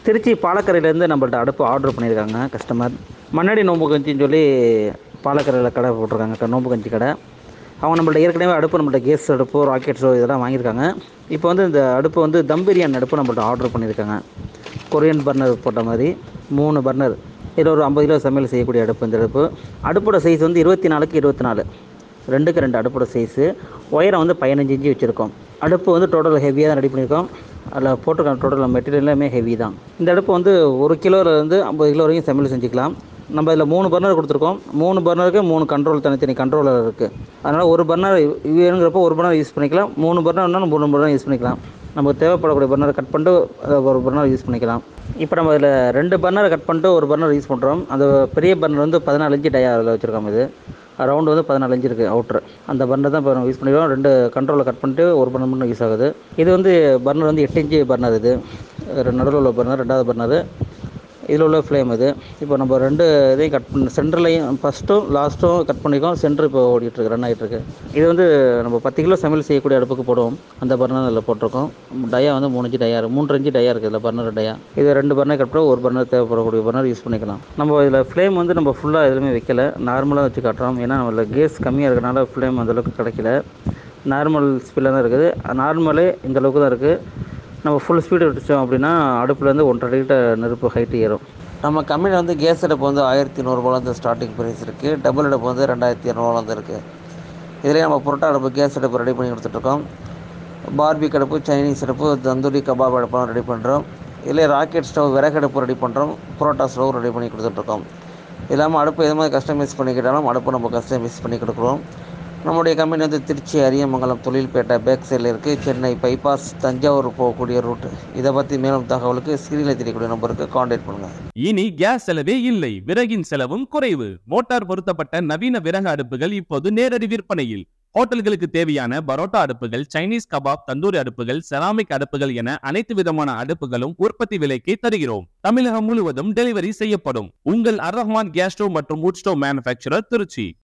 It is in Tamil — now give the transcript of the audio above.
திருச்சி பாலக்கரையிலேருந்து நம்மள்ட்ட அடுப்பு ஆர்டர் பண்ணியிருக்காங்க கஸ்டமர் மண்ணடி நோம்பு கஞ்சின்னு சொல்லி பாலக்கரையில் கடை போட்டிருக்காங்க க- நோம்பு கஞ்சி கடை அவங்க நம்மள்ட்ட ஏற்கனவே அடுப்பு நம்மள்ட்ட கேஸ் அடுப்பு ராக்கெட் ஸ்டவ் இதெல்லாம் வாங்கியிருக்காங்க இப்போ வந்து இந்த அடுப்பு வந்து தம் பிரியாணி அடுப்பு நம்மள்ட்ட ஆர்டர் பண்ணியிருக்காங்க கொரியன் பர்னர் போட்ட மாதிரி மூணு பர்னர் இதில் ஒரு ஐம்பது கிலோ சமையல் செய்யக்கூடிய அடுப்பு இந்த அடுப்பு அடுப்போட சைஸ் வந்து இருபத்தி நாலுக்கு இருபத்தி நாலு ரெண்டுக்கு ரெண்டு அடுப்போட சைஸு ஒயரம் வந்து பதினஞ்சு இன்ச்சு வச்சுருக்கோம் அடுப்பு வந்து டோட்டல் ஹெவியாக தான் ரெடி பண்ணியிருக்கோம் அதில் போட்டிருக்க டோட்டல் மெட்டீரியல் எல்லாமே ஹெவி தான் இந்த அடுப்பு வந்து ஒரு கிலோலேருந்து ஐம்பது கிலோ வரைக்கும் சமையல் செஞ்சுக்கலாம் நம்ம இதில் மூணு பர்னர் கொடுத்துருக்கோம் மூணு பர்னருக்கு மூணு கண்ட்ரோல் தனித்தனி கண்ட்ரோலர் இருக்குது அதனால் ஒரு பர்னர் வேணுங்கிறப்போ ஒரு பர்னர் யூஸ் பண்ணிக்கலாம் மூணு பர்னர் மூணு பர்னர் யூஸ் பண்ணிக்கலாம் நமக்கு தேவைப்படக்கூடிய பர்னரை கட் பண்ணிட்டு அதை ஒரு பர்னர் யூஸ் பண்ணிக்கலாம் இப்போ நம்ம இதில் ரெண்டு பர்னரை கட் பண்ணிட்டு ஒரு பர்னர் யூஸ் பண்ணுறோம் அந்த பெரிய பர்னர் வந்து பதினாலு இன்ச்சு டயா அதில் வச்சுருக்கோம் இது ரவுண்டு வந்து பதினாலு இன்ச்சு இருக்குது அவுட்ரு அந்த பர்னர் தான் இப்போ நம்ம யூஸ் பண்ணிக்கிறோம் ரெண்டு கண்ட்ரோலில் கட் பண்ணிட்டு ஒரு பர்னர் மட்டும் யூஸ் ஆகுது இது வந்து பர்னர் வந்து எட்டு இன்ச்சு பர்னர் இது நடுவில் உள்ள பர்னர் ரெண்டாவது பர்னர் இதில் உள்ள ஃப்ளேம் இது இப்போ நம்ம ரெண்டு இதையும் கட் பண்ண சென்டர்லையும் ஃபஸ்ட்டும் லாஸ்ட்டும் கட் பண்ணியிருக்கோம் சென்டர் இப்போ ஓடிட்டுருக்கு ரன் ஆகிட்டுருக்கு இது வந்து நம்ம பத்து கிலோ சமையல் செய்யக்கூடிய அடுப்புக்கு போடுவோம் அந்த பர்னர் அதில் போட்டிருக்கோம் டயா வந்து மூணு இன்ச்சு டயா இருக்கு- மூன்று இன்ச்சு டயா இருக்குது இதில் பர்னர் டயா இது ரெண்டு பர்னர் கட் பண்ண ஒரு பர்னர் தேவைப்படக்கூடிய பர்னர் யூஸ் பண்ணிக்கலாம் நம்ம இதில் ஃப்ளேம் வந்து நம்ம ஃபுல்லாக எதுவுமே வைக்கல நார்மலாக வச்சு காட்டுறோம் ஏன்னா நம்மள கேஸ் கம்மியாக இருக்கனால ஃப்ளேம் அந்தளவுக்கு கிடைக்கல நார்மல் ஸ்பீடில் தான் இருக்குது நார்மலே இந்த அளவுக்கு தான் இருக்குது நம்ம ஃபுல் ஸ்பீடு வச்சோம் அப்படின்னா அடுப்புலேருந்து ஒன்றரை லிட்டர் நெருப்பு ஹைட்டு ஏறும் நம்ம கம்பெனியில் வந்து கேஸ் அடுப்பு வந்து ஆயிரத்தி நூறுரூபாலேருந்து ஸ்டார்டிங் ப்ரைஸ் இருக்குது டபுள் அடுப்பு வந்து ரெண்டாயிரத்தி இரநூறுவாலேருந்து இருக்குது இதிலே நம்ம புரோட்டா அடுப்பு கேஸ் அடுப்பு ரெடி பண்ணி கொடுத்துட்ருக்கோம் பார்பிக் அடுப்பு சைனீஸ் அடுப்பு தந்தூரி கபாப் அடுப்புலாம் ரெடி பண்ணுறோம் இதிலே ராக்கெட் ஸ்டவ் விறகு அடுப்பு ரெடி பண்ணுறோம் புரோட்டா ஸ்டவ் ரெடி பண்ணி கொடுத்துட்ருக்கோம் இல்லாமல் அடுப்பு எது மாதிரி கஸ்டமைஸ் பண்ணிக்கிட்டாலும் அடுப்பு நம்ம கஸ்டமைஸ் பண்ணி கொடுக்குறோம் நம்முடைய கம்பெனி வந்து திருச்சி அரியமங்கலம் தொழில்பேட்டை பேக் சைடில் இருக்குது சென்னை பைபாஸ் தஞ்சாவூர் போகக்கூடிய ரூட் இதை பற்றி மேலும் தகவலுக்கு ஸ்க்ரீனில் தெரியக்கூடிய நம்பருக்கு காண்டாக்ட் பண்ணுங்கள் இனி கேஸ் செலவே இல்லை விறகின் செலவும் குறைவு மோட்டார் பொருத்தப்பட்ட நவீன விறகு அடுப்புகள் இப்போது நேரடி விற்பனையில் ஹோட்டல்களுக்கு தேவையான பரோட்டா அடுப்புகள் சைனீஸ் கபாப் தந்தூரி அடுப்புகள் செராமிக் அடுப்புகள் என அனைத்து விதமான அடுப்புகளும் உற்பத்தி விலைக்கு தருகிறோம் தமிழகம் முழுவதும் டெலிவரி செய்யப்படும் உங்கள் அர் ரஹ்மான் கேஸ் ஸ்டோவ் மற்றும் வுட் ஸ்டோவ் மேனுஃபேக்சரர் திருச்சி